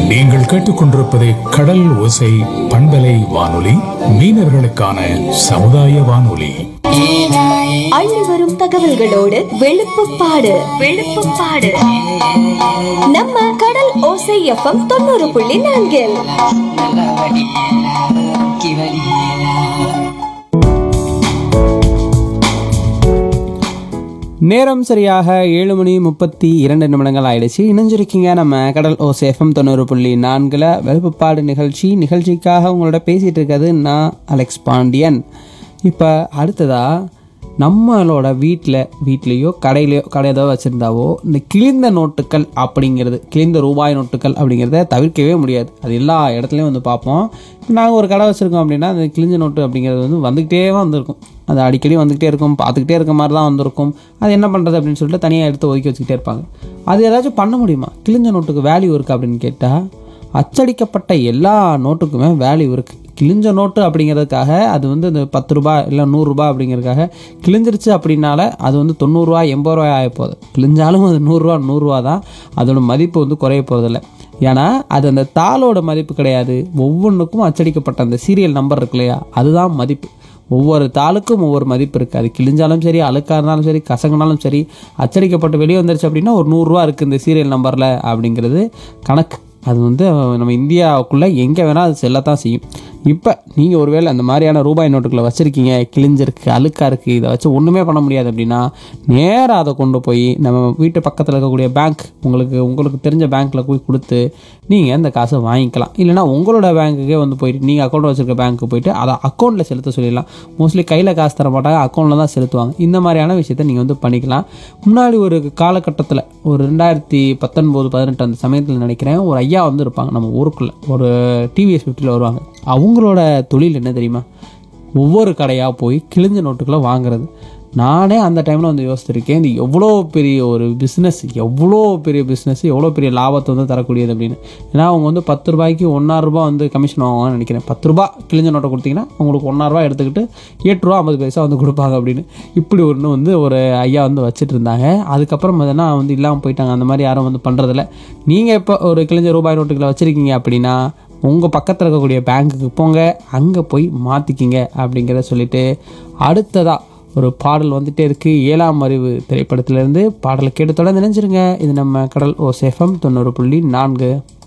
நீங்கள் கேட்டுக்கொண்டிருப்பது கடல் ஓசை பண்பலை வானொலி மீனவர்களுக்கான சமுதாய வானொலி அள்ளி வரும் தகவல்களோடு வெளுப்புப்பாடு வெளுப்புப்பாடு நம்ம கடல் ஓசை எஃப்எம் தொண்ணூறு புள்ளி நான்கில் நல்ல வழி நோக்கி வழி நேரம் சரியாக ஏழு மணி முப்பத்தி இரண்டு நிமிடங்கள் ஆயிடுச்சு இணைஞ்சிருக்கீங்க நம்ம கடல் ஓ சேஃபம் தொண்ணூறு புள்ளி நான்கில் வெளுப்புப்பாடு நிகழ்ச்சி நிகழ்ச்சிக்காக உங்களோட பேசிகிட்டு இருக்கிறது நான் அலெக்ஸ் பாண்டியன் இப்போ அடுத்ததா நம்மளோட வீட்டில் வீட்லேயோ கடையிலையோ கடை ஏதோ வச்சுருந்தாவோ இந்த கிழிந்த நோட்டுகள் அப்படிங்கிறது கிழிந்த ரூபாய் நோட்டுகள் அப்படிங்கிறத தவிர்க்கவே முடியாது அது எல்லா இடத்துலையும் வந்து பார்ப்போம் நாங்கள் ஒரு கடை வச்சுருக்கோம் அப்படின்னா அந்த கிழிஞ்ச நோட்டு அப்படிங்கிறது வந்து வந்துக்கிட்டே வந்திருக்கும் அது அடிக்கடி வந்துக்கிட்டே இருக்கும் பார்த்துக்கிட்டே இருக்க மாதிரி தான் வந்திருக்கும் அது என்ன பண்ணுறது அப்படின்னு சொல்லிட்டு தனியாக எடுத்து ஒதுக்கி வச்சுக்கிட்டே இருப்பாங்க அது ஏதாச்சும் பண்ண முடியுமா கிழிஞ்ச நோட்டுக்கு வேல்யூ இருக்குது அப்படின்னு கேட்டால் அச்சடிக்கப்பட்ட எல்லா நோட்டுக்குமே வேல்யூ இருக்குது கிழிஞ்ச நோட்டு அப்படிங்கிறதுக்காக அது வந்து இந்த பத்து ரூபாய் இல்லை நூறுரூபா அப்படிங்கிறதுக்காக கிழிஞ்சிருச்சு அப்படின்னால அது வந்து தொண்ணூறுரூவா எண்பது ரூபாய் ஆக போகுது கிழிஞ்சாலும் அது நூறுரூவா நூறுரூவா தான் அதோட மதிப்பு வந்து குறைய போகிறதில்ல ஏன்னா அது அந்த தாளோட மதிப்பு கிடையாது ஒவ்வொன்றுக்கும் அச்சடிக்கப்பட்ட அந்த சீரியல் நம்பர் இருக்கு இல்லையா அதுதான் மதிப்பு ஒவ்வொரு தாளுக்கும் ஒவ்வொரு மதிப்பு இருக்குது அது கிழிஞ்சாலும் சரி அழுக்காக இருந்தாலும் சரி கசங்கினாலும் சரி அச்சடிக்கப்பட்டு வெளியே வந்துருச்சு அப்படின்னா ஒரு நூறுரூவா இருக்குது இந்த சீரியல் நம்பரில் அப்படிங்கிறது கணக்கு அது வந்து நம்ம இந்தியாவுக்குள்ளே எங்கே வேணால் அது செல்லத்தான் செய்யும் இப்போ நீங்கள் ஒருவேளை அந்த மாதிரியான ரூபாய் நோட்டுகளை வச்சுருக்கீங்க கிழிஞ்சிருக்கு அழுக்காக இருக்குது இதை வச்சு ஒன்றுமே பண்ண முடியாது அப்படின்னா நேராக அதை கொண்டு போய் நம்ம வீட்டு பக்கத்தில் இருக்கக்கூடிய பேங்க் உங்களுக்கு உங்களுக்கு தெரிஞ்ச பேங்க்கில் போய் கொடுத்து நீங்கள் இந்த காசை வாங்கிக்கலாம் இல்லைனா உங்களோட பேங்க்குக்கே வந்து போயிட்டு நீங்கள் அக்கௌண்ட் வச்சுருக்க பேங்க்கு போயிட்டு அதை அக்கௌண்ட்டில் செலுத்த சொல்லிடலாம் மோஸ்ட்லி கையில் காசு தர மாட்டாங்க அக்கௌண்ட்டில் தான் செலுத்துவாங்க இந்த மாதிரியான விஷயத்த நீங்கள் வந்து பண்ணிக்கலாம் முன்னாடி ஒரு காலகட்டத்தில் ஒரு ரெண்டாயிரத்தி பத்தொன்பது பதினெட்டு அந்த சமயத்தில் நினைக்கிறேன் ஒரு ஐயா வந்து இருப்பாங்க நம்ம ஊருக்குள்ளே ஒரு டிவிஎஸ் ஃபிஃப்டியில் வருவாங்க அவங்களோட தொழில் என்ன தெரியுமா ஒவ்வொரு கடையாக போய் கிழிஞ்ச நோட்டுகளை வாங்குறது நானே அந்த டைமில் வந்து யோசிச்சிருக்கேன் இது எவ்வளோ பெரிய ஒரு பிஸ்னஸ் எவ்வளோ பெரிய பிஸ்னஸ் எவ்வளோ பெரிய லாபத்தை வந்து தரக்கூடியது அப்படின்னு ஏன்னா அவங்க வந்து பத்து ரூபாய்க்கு ஒன்றா ரூபா வந்து கமிஷன் வாங்குவாங்கன்னு நினைக்கிறேன் பத்து ரூபா கிழிஞ்ச நோட்டை கொடுத்தீங்கன்னா உங்களுக்கு ஒன்றா ரூபா எடுத்துக்கிட்டு எட்டு ரூபா ஐம்பது பைசா வந்து கொடுப்பாங்க அப்படின்னு இப்படி ஒன்று வந்து ஒரு ஐயா வந்து வச்சுட்டு இருந்தாங்க அதுக்கப்புறம் அதெல்லாம் வந்து இல்லாமல் போயிட்டாங்க அந்த மாதிரி யாரும் வந்து பண்ணுறதில்ல நீங்கள் இப்போ ஒரு கிழிஞ்ச ரூபாய் நோட்டுகளை வச்சுருக்கீங்க அப்படின்னா உங்கள் பக்கத்தில் இருக்கக்கூடிய பேங்க்குக்கு போங்க அங்கே போய் மாற்றிக்கிங்க அப்படிங்கிறத சொல்லிட்டு அடுத்ததாக ஒரு பாடல் வந்துட்டே இருக்குது ஏழாம் அறிவு திரைப்படத்திலேருந்து பாடலை கேட்டு தொடர்ந்து நினைச்சிருங்க இது நம்ம கடல் ஓ சேஃபம் தொண்ணூறு புள்ளி நான்கு